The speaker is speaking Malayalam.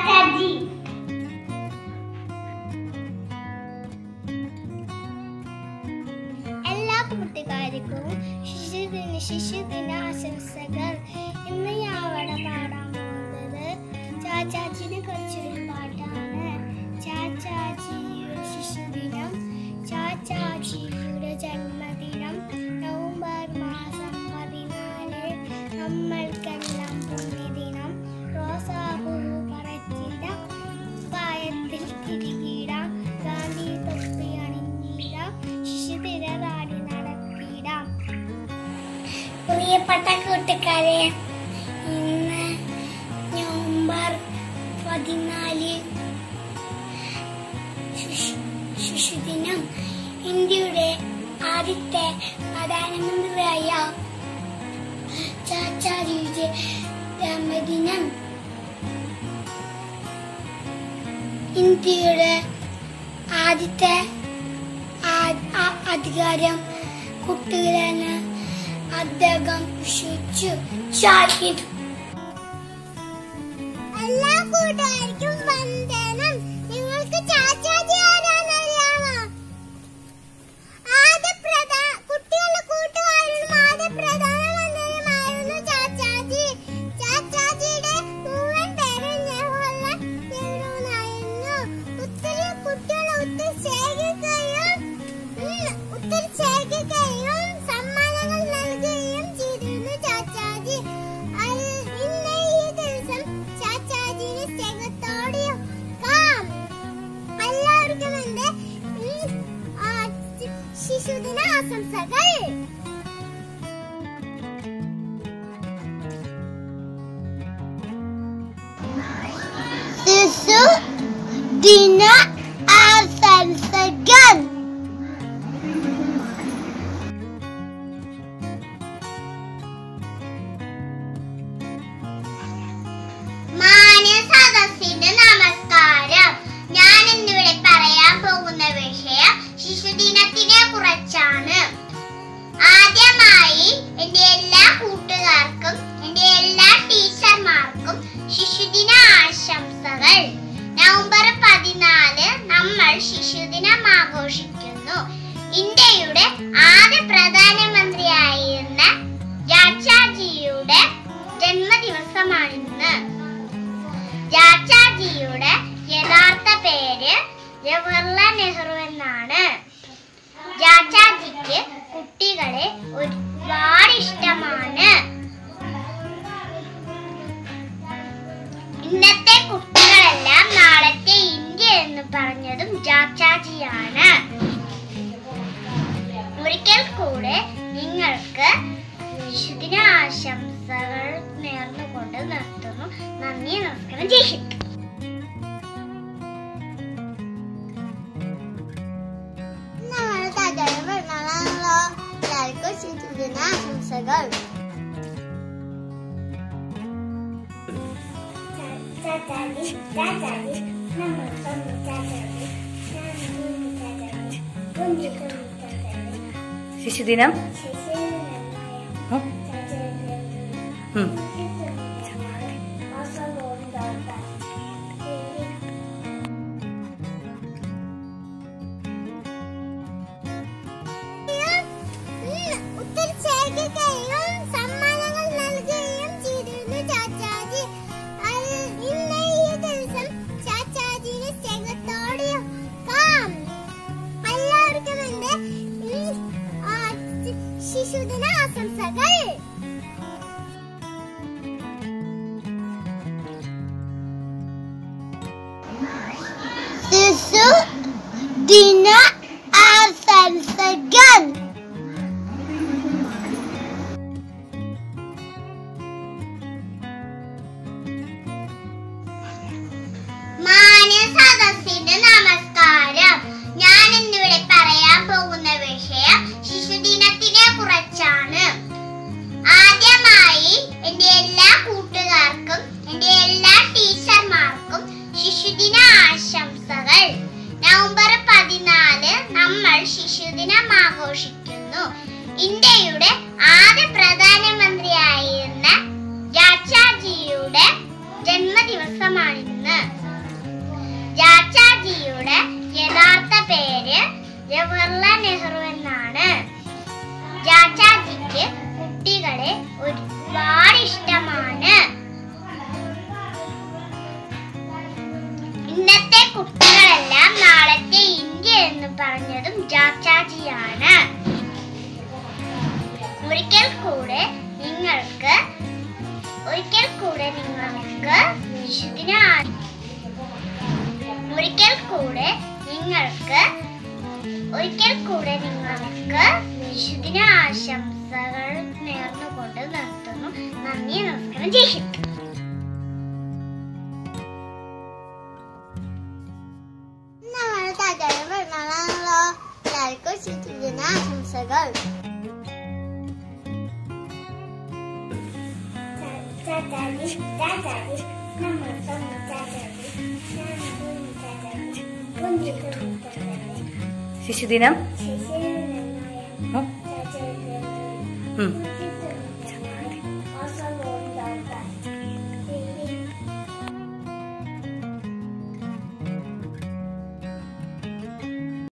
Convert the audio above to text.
ചാച്ചാജി എല്ലാ കൂട്ടുകാർക്കും ശിശുദിന ശിശുദിന ആശംസകൾ ഇന്ന് ഞാൻ അവിടെ പാടാൻ പോകുന്നത് ചാച്ചാജിനെ കുറിച്ചൊരു പാട്ടാണ് ചാച്ചാജിയുടെ ശിശുദിനം ചാച്ചാജിയുടെ ജന്മദിനം നവംബർ മാസം പതിനാല് നമ്മൾക്കെല്ലാം പുണ്യദിനം റോസാപൂ പറിച്ചിടാം പായത്തിൽ തിരികിടാം ഗാന്ധി തൊപ്പി അണിഞ്ഞിടാം ശിശുദിന റാലി നടത്തിയിടാം പ്രിയപ്പെട്ട കൂട്ടുകാരെ ഇന്ന് നവംബർ പതിനാല് ശിശു- ശിശുദിനം ഇന്ത്യയുടെ ആദ്യത്തെ പ്രധാനമന്ത്രിയായ ചാച്ചാജിയുടെ ജന്മദിനം ഇന്ത്യയുടെ ആദ്യത്തെ ആ- ആ- അധികാരം കുട്ടികളാണ് അദ്ദേഹം വിശ്വസിച്ചു ഷാഹിദ് എല്ലാ കൂട്ടുകാർക്കും വന്ദനം നിങ്ങൾക്ക് ചാച്ചാജി ആരാന്നറിയാമോ ആദ്യ പ്രധാ കുട്ടികളുടെ കൂട്ടുകാരനും ആദ്യ പ്രധാനമന്ത്രിയുമായിരുന്നു ചാച്ചാജി ചാച്ചാജിയുടെ മുഴുവൻ പേരും ജവഹർലാൽ നെഹ്റു എന്നായിരുന്നു ഒത്തിരി കുട്ടികളെ ഒത്തിരി ശേഖരിക്കുകയും ഉം, ഒത്തിരി ശേഖരിക്കുകയും സമ്മാനങ്ങൾ നൽകുകയും ചെയ്തിരുന്നു ചാച്ചാജി അൽ- ഇന്ന് ഈ ദിവസം ചാച്ചാജിയുടെ സ്നേഹത്തോടെയും കാം എല്ലാവർക്കും എന്റെ ഉം, ആ, ശിശുദിന ആശംസകൾ ശിശു ദിന ആശംസകൾ മാന്യ സദസ്സിന് നമസ്കാരം ഞാൻ ഇന്നിവിടെ പറയാൻ പോകുന്ന വിഷയം ശിശുദിനത്തിനെ കുറിച്ചാണ് ആദ്യമായി എന്റെ എല്ലാ കൂട്ടുകാർക്കും എന്റെ എല്ലാ ടീച്ചർമാർക്കും ശിശുദിന ആശംസകൾ നവംബർ പതിനാല് നമ്മൾ ശിശുദിനം ആഘോഷിക്കുന്നു ഇന്ത്യയുടെ ആദ്യ പ്രധാനമന്ത്രിയായിരുന്ന രാജാജിയുടെ ജന്മദിവസമാണിന്ന് രാജാജിയുടെ യഥാർത്ഥ പേര് ജവഹർലാൽ നെഹ്റു എന്നാണ് രാജാജിക്ക് കുട്ടികളെ ഒരുപാട് ഇഷ്ടമാണ് ഇന്നത്തെ കുട്ടികളെല്ലാം നാളത്തെ ഇന്ത്യ എന്ന് പറഞ്ഞതും രാജാജിയാണ് ഒരിക്കൽ കൂടെ നിങ്ങൾക്ക് വിശുദിന ആശംസകൾ നേർന്നുകൊണ്ട് നിർത്തുന്നു നന്ദി നമസ്കാരം ജയ് ഹിന്ദ് നമ്മുടെ താജായ പെരുന്നാളാണല്ലോ എല്ലാവർക്കും ശിശുദിന ആശംസകൾ ചാച്ചാജി ചാച്ചാജി നമ്മൾ ചാച്ചാജി ചാച്ചാജി ചാച്ചാജി ശിശുദിനം ഉം. ഉം. ഒത്തിരി ശേഖരിക്കുകയും സമ്മാനങ്ങൾ നൽകുകയും ചെയ്തിരുന്നു ചാച്ചാജി അൽ- ഇന്ന് ഈ ദിവസം ചാച്ചാജിയുടെ സ്നേഹത്തോടെയും കാം എല്ലാവർക്കും എന്റെ ഉം, ആ, ശിശുദിന ആശംസകൾ ശിശു ദിന ആശംസകൾ മാന്യ സദസ്സിന് നമസ്കാരം ഞാൻ ഇന്നിവിടെ പറയാൻ പോകുന്ന വിഷയം ശിശുദിനത്തിനെ കുറിച്ചാണ് ആദ്യമായി എന്റെ എല്ലാ കൂട്ടുകാർക്കും എന്റെ എല്ലാ ടീച്ചർമാർക്കും ശിശുദിന ആശംസകൾ നവംബർ പതിനാല് നമ്മൾ ശിശുദിനം ആഘോഷിക്കുന്നു ഇന്ത്യയുടെ ആദ്യ പ്രധാനമന്ത്രിയായിരുന്ന രാജാജിയുടെ ജന്മദിവസമാണിന്ന് കൂടെ നിങ്ങൾക്ക് ഒരിക്കൽ കൂടെ നിങ്ങൾക്ക് ശിശുദിന ആ- ഒരിക്കൽ കൂടെ നിങ്ങൾക്ക് ഒരിക്കൽ കൂടെ നിങ്ങൾക്ക് വിശുദിന ആശംസകൾ നേർന്നുകൊണ്ട് നിർത്തുന്നു നന്ദി നമസ്കാരം ജയ് ഹിന്ദ് നമ്മുടെ താറ്റാരം പെരുന്നാളാണല്ലോ എല്ലാവർക്കും ശുചിദിന ആശംസകൾ ചാച്ചാജി ചാച്ചാജി നമ്മൾക്ക് ചാച്ചാജി ശിശുദിനം ശിശുദിനം ഉം. ഉം.